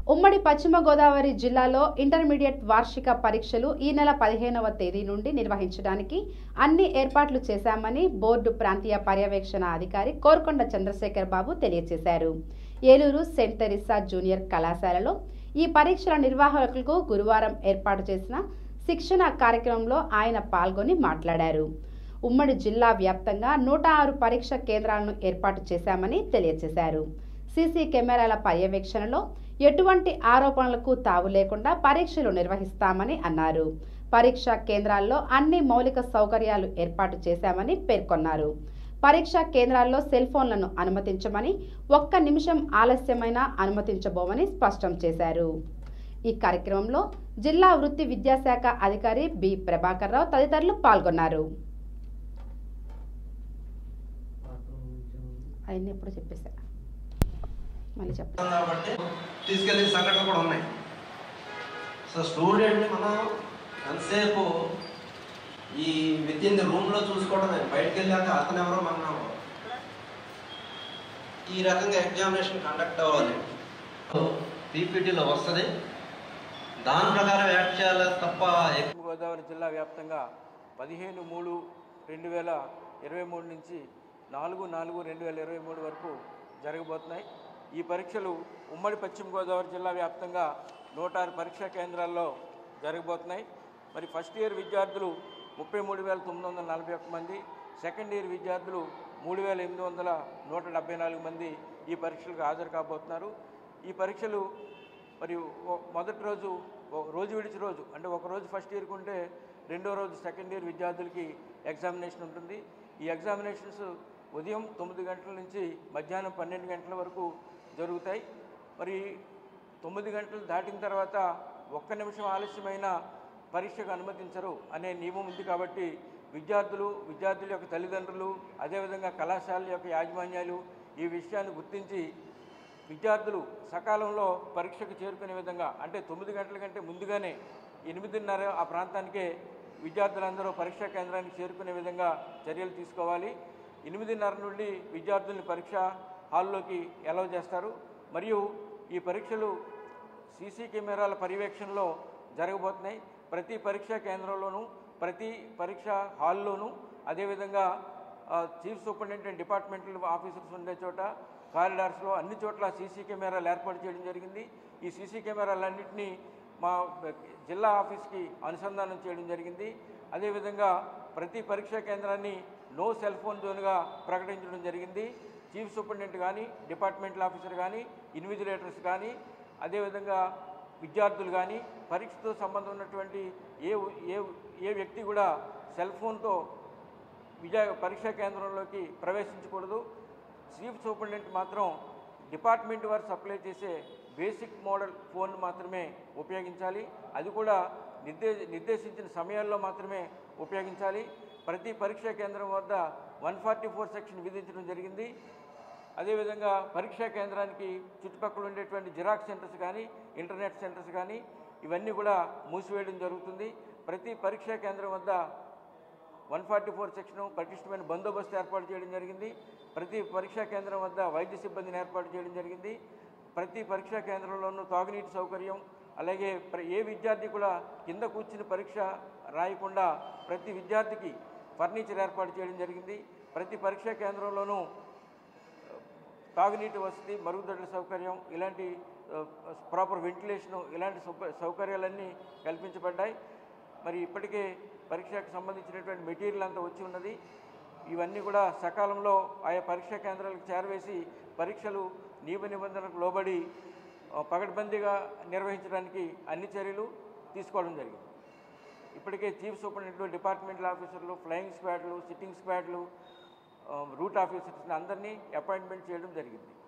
ఉమ్మడి పశ్చిమ గోదావరి జిల్లాలో ఇంటర్మీడియట్ వార్షిక పరీక్షలు ఈ నెల పదిహేనవ తేదీ నుండి నిర్వహించడానికి అన్ని ఏర్పాట్లు చేశామని బోర్డు ప్రాంతీయ పర్యవేక్షణ అధికారి కోర్కొండ చంద్రశేఖర్ బాబు తెలియజేశారు ఏలూరు సెంట్ తెరిసా జూనియర్ కళాశాలలో ఈ పరీక్షల నిర్వాహకులకు గురువారం ఏర్పాటు చేసిన శిక్షణ కార్యక్రమంలో ఆయన పాల్గొని మాట్లాడారు ఉమ్మడి జిల్లా వ్యాప్తంగా నూట ఆరు పరీక్ష కేంద్రాలను ఏర్పాటు చేశామని తెలియజేశారు సీసీ కెమెరాల పర్యవేక్షణలో ఎటువంటి ఆరోపణలకు తావు లేకుండా పరీక్షలు నిర్వహిస్తామని అన్నారు పరీక్షా కేంద్రాల్లో అన్ని మౌలిక సౌకర్యాలు ఏర్పాటు చేశామని పేర్కొన్నారు పరీక్షా కేంద్రాల్లో సెల్ ఫోన్లను అనుమతించమని ఒక్క నిమిషం ఆలస్యమైనా అనుమతించబోమని స్పష్టం చేశారు ఈ కార్యక్రమంలో జిల్లా వృత్తి విద్యాశాఖ అధికారి బి ప్రభాకర్ రావు తదితరులు పాల్గొన్నారు అవన్నీ ఎప్పుడు చెప్పేశా మళ్ళీ చెప్పండి కాబట్టి తీసుకెళ్ళిన సంఘటనలు కూడా ఉన్నాయి సో స్టూడెంట్ని మనం ఎంతసేపు ఈ విత్ ఇన్ ది రూమ్లో చూసుకోవడమే బయటకు వెళ్ళాక అతను ఎవరో మనం ఈ రకంగా ఎగ్జామినేషన్ కండక్ట్ అవ్వాలి పీపీటీలో వస్తుంది దాని ప్రకారం యాక్ట్ చేయాలి తప్ప ఎక్కువ పశ్చిమ గోదావరి జిల్లా వ్యాప్తంగా పదిహేను మూడు రెండు వేల ఇరవై మూడు నుంచి నాలుగు నాలుగు రెండు వేల ఇరవై మూడు వరకు జరగబోతున్నాయి ఈ పరీక్షలు ఉమ్మడి పశ్చిమ గోదావరి జిల్లా వ్యాప్తంగా నూట ఆరు పరీక్షా కేంద్రాల్లో జరగబోతున్నాయి మరి ఫస్ట్ ఇయర్ విద్యార్థులు ముప్పై మూడు వేల తొమ్మిది వందల నలభై ఒక్క మంది సెకండ్ ఇయర్ విద్యార్థులు మూడు వేల ఎనిమిది వందల నూట డెబ్బై నాలుగు మంది ఈ పరీక్షలకు హాజరు కాబోతున్నారు ఈ పరీక్షలు మరి ఓ- మొదటి రోజు ఓ- రోజు విడిచి రోజు అంటే ఒక రోజు ఫస్ట్ ఇయర్కి ఉంటే రెండో రోజు సెకండ్ ఇయర్ విద్యార్థులకి ఎగ్జామినేషన్ ఉంటుంది ఈ ఎగ్జామినేషన్స్ ఉదయం తొమ్మిది గంటల నుంచి మధ్యాహ్నం పన్నెండు గంటల వరకు జరుగుతాయి మరి తొమ్మిది గంటలు దాటిన తర్వాత ఒక్క నిమిషం ఆలస్యమైన పరీక్షకు అనుమతించరు అనే నియమం ఉంది కాబట్టి విద్యార్థులు విద్యార్థుల యొక్క తల్లిదండ్రులు అదేవిధంగా కళాశాలల యొక్క యాజమాన్యాలు ఈ విషయాన్ని గుర్తించి విద్యార్థులు సకాలంలో పరీక్షకు చేరుకునే విధంగా అంటే తొమ్మిది గంటల కంటే ముందుగానే ఎనిమిదిన్నర ఆ ప్రాంతానికే విద్యార్థులందరూ పరీక్షా కేంద్రానికి చేరుకునే విధంగా చర్యలు తీసుకోవాలి ఎనిమిదిన్నర నుండి విద్యార్థుల్ని పరీక్ష హాల్లోకి ఎలవ్ చేస్తారు మరియు ఈ పరీక్షలు సీసీ కెమెరాల పర్యవేక్షణలో జరగబోతున్నాయి ప్రతి పరీక్షా కేంద్రంలోనూ ప్రతి పరీక్ష హాల్లోనూ అదేవిధంగా ఆ, చీఫ్ సూపరింటెండెంట్ డిపార్ట్మెంటల్ ఆఫీసర్స్ ఉండే చోట కారిడార్స్లో అన్ని చోట్ల సీసీ కెమెరాలు ఏర్పాటు చేయడం జరిగింది ఈ సీసీ కెమెరాలన్నింటినీ మా జిల్లా ఆఫీస్కి అనుసంధానం చేయడం జరిగింది అదేవిధంగా ప్రతి పరీక్షా కేంద్రాన్ని నో సెల్ ఫోన్ జోన్గా ప్రకటించడం జరిగింది చీఫ్ సూపరింటెండెంట్ కానీ డిపార్ట్మెంటల్ ఆఫీసర్ కానీ ఇన్విజిలేటర్స్ కానీ అదేవిధంగా విద్యార్థులు కానీ పరీక్షతో సంబంధం ఉన్నటువంటి ఏ ఏ ఏ వ్యక్తి కూడా సెల్ ఫోన్తో విద్యా పరీక్షా కేంద్రంలోకి ప్రవేశించకూడదు చీఫ్ సూపరింటెండెంట్ మాత్రం డిపార్ట్మెంట్ వారు సప్లై చేసే బేసిక్ మోడల్ ఫోన్ మాత్రమే ఉపయోగించాలి అది కూడా నిర్దే నిర్దేశించిన సమయాల్లో మాత్రమే ఉపయోగించాలి ప్రతి పరీక్షా కేంద్రం వద్ద వన్ ఫార్టీ ఫోర్ సెక్షన్ విధించడం జరిగింది అదేవిధంగా పరీక్షా కేంద్రానికి చుట్టుపక్కల ఉండేటువంటి జిరాక్స్ సెంటర్స్ కానీ ఇంటర్నెట్ సెంటర్స్ కానీ ఇవన్నీ కూడా మూసివేయడం జరుగుతుంది ప్రతి పరీక్షా కేంద్రం వద్ద వన్ ఫార్టీ ఫోర్ సెక్షన్ పటిష్టమైన బందోబస్తు ఏర్పాటు చేయడం జరిగింది ప్రతి పరీక్షా కేంద్రం వద్ద వైద్య సిబ్బందిని ఏర్పాటు చేయడం జరిగింది ప్రతి పరీక్షా కేంద్రంలోనూ తాగునీటి సౌకర్యం అలాగే ప్ర- ఏ విద్యార్థి కూడా కింద కూర్చుని పరీక్ష రాయకుండా ప్రతి విద్యార్థికి ఫర్నిచర్ ఏర్పాటు చేయడం జరిగింది ప్రతి పరీక్షా కేంద్రంలోనూ తాగునీటి వసతి మరుగుదొడ్ల సౌకర్యం ఇలాంటి ప్రాపర్ వెంటిలేషను ఇలాంటి సౌక- సౌకర్యాలన్నీ కల్పించబడ్డాయి మరి ఇప్పటికే పరీక్షకు సంబంధించినటువంటి మెటీరియల్ అంతా వచ్చి ఉన్నది ఇవన్నీ కూడా సకాలంలో ఆయా పరీక్షా కేంద్రాలకు చేరవేసి పరీక్షలు నియమ నిబంధనలకు లోబడి ఆ, పకడ్బందీగా నిర్వహించడానికి అన్ని చర్యలు తీసుకోవడం జరిగింది ఇప్పటికే చీఫ్ సూపరింటెండెంట్ డిపార్ట్మెంటల్ ఆఫీసర్లు ఫ్లయింగ్ స్క్వాడ్లు సిట్టింగ్ స్క్వాడ్లు ఆ, రూట్ ఆఫీసర్స్ని అందరినీ అపాయింట్మెంట్ చేయడం జరిగింది